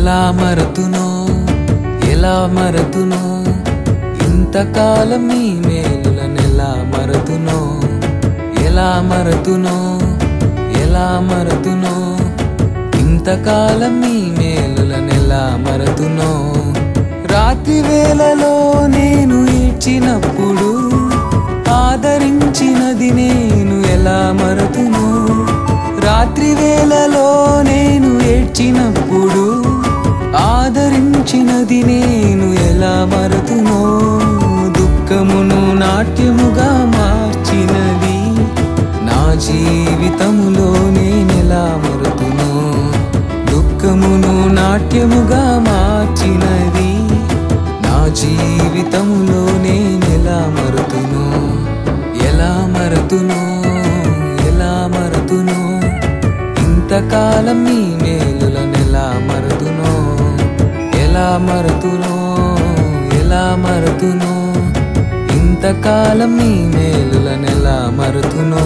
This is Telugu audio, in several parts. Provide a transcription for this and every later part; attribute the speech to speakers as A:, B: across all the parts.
A: ఎలా మరతునో ఎలా మరతునో ఇంతకాలం మీ మేలులనెలా మరతునో ఎలా మరతునో ఎలా మరతునో ఇంతకాలం మీ మేలులనెలా మరతునో రాత్రి వేళలో నేను ఏడ్చినప్పుడు ఆదరించినది నేను ఎలా మరతును రాత్రి వేళలో నేను ఏడ్చినప్పుడు ఆదరించినది నేను ఎలా మరతునో దుఃఖమును నాట్యముగా మార్చినది నా జీవితములో నేనెలా మరుతును దుఃఖమును నాట్యముగా మార్చినది నా జీవితములో నేనెలా మరుతును ఎలా మరతును ఎలా మరతును ఇంతకాలం మీ మేలులనెలా మరతును ఎలా మరతును ఎలా మరతును ఇంతకాలం మీ మేలులనెలా మరతును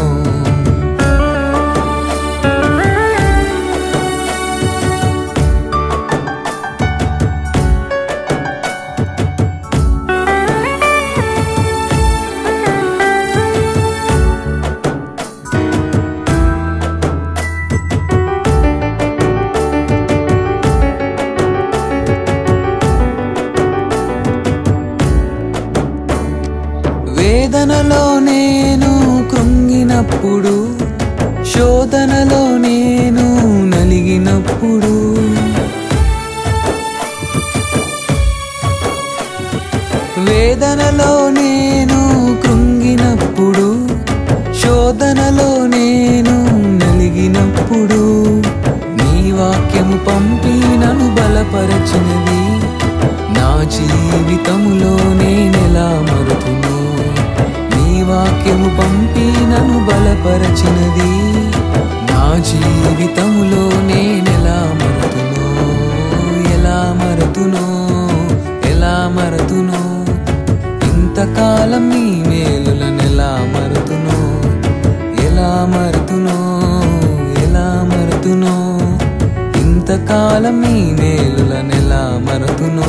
A: వేదనలో నేను కృంగినప్పుడు శోధనలో నేను నలిగినప్పుడు వేదనలో నేను కృంగినప్పుడు శోధనలో నేను నలిగినప్పుడు నీ వాక్యము పంపి నన్ను బలపరచినది నా జీవితములో నేనెలా మరుతును నీ వాక్యము పంపి నన్ను బలపరచినది నా జీవితములో నేనెలా మరుతును ఎలా మరతును ఎలా మరతును ఇంతకాలం నీ మేలులనెలా మరుతును ఎలా మరతును ఎలా మరతును ఇంతకాలం నీ మేలులనెలా మరతును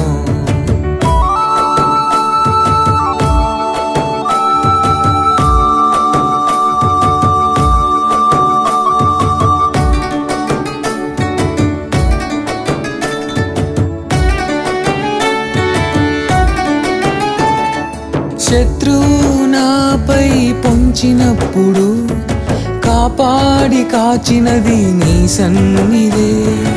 A: శత్రువు నాపై పొంచినప్పుడు కాపాడి కాచినది నీ సన్నిధే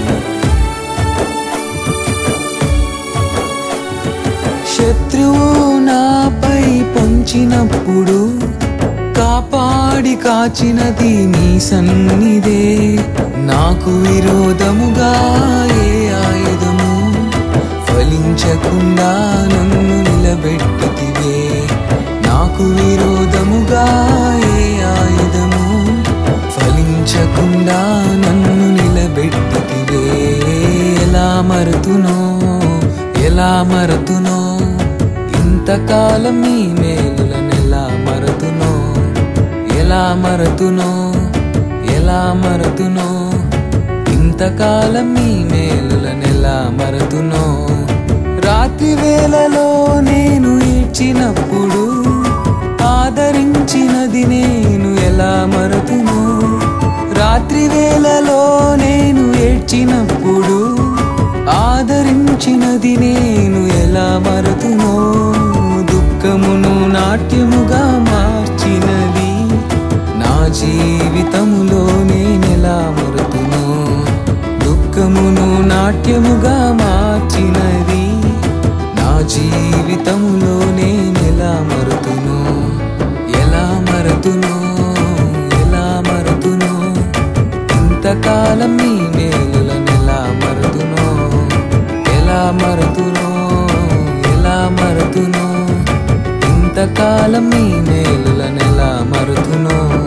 A: శత్రువు నాపై పొంచినప్పుడు కాపాడి కాచినది నీ సన్నిధే నాకు విరోధముగా ఏ ఆయుధము ఫలించకుండా నన్ను నిలబెట్టితివే నాకు విరోధముగా ఏ ఆయుధము ఫలించకుండా నన్ను నిలబెట్టితివే ఎలా మరుతునో ఎలా మరతునో ఇంతకాలం నీ మేలులనెలా మరతునో ఎలా మరతునో ఎలా మరతునో ఇంతకాలం నీ మేలులనెలా మరతునో రాత్రి వేళలో నేను ఏడ్చినప్పుడు ఆదరించినది నేను ఎలా మరతును రాత్రి వేళలో నేను ఏడ్చినప్పుడు ఆదరించినది నేను ఎలా మరతునో దుఃఖమును నాట్యముగా మార్చినది నా జీవితములో నేనెలా మరుతును దుఃఖమును నాట్యముగా మార్చినది నా జీవితములో నేనెలా మరుతును ఎలా మరతును ఎలా మరతును ఇంతకాలం నీ మేలులనెలా మరతును ఎలా మరతును ఎలా మరతును ఇంతకాలం నీ మేలులనెలా మరుతును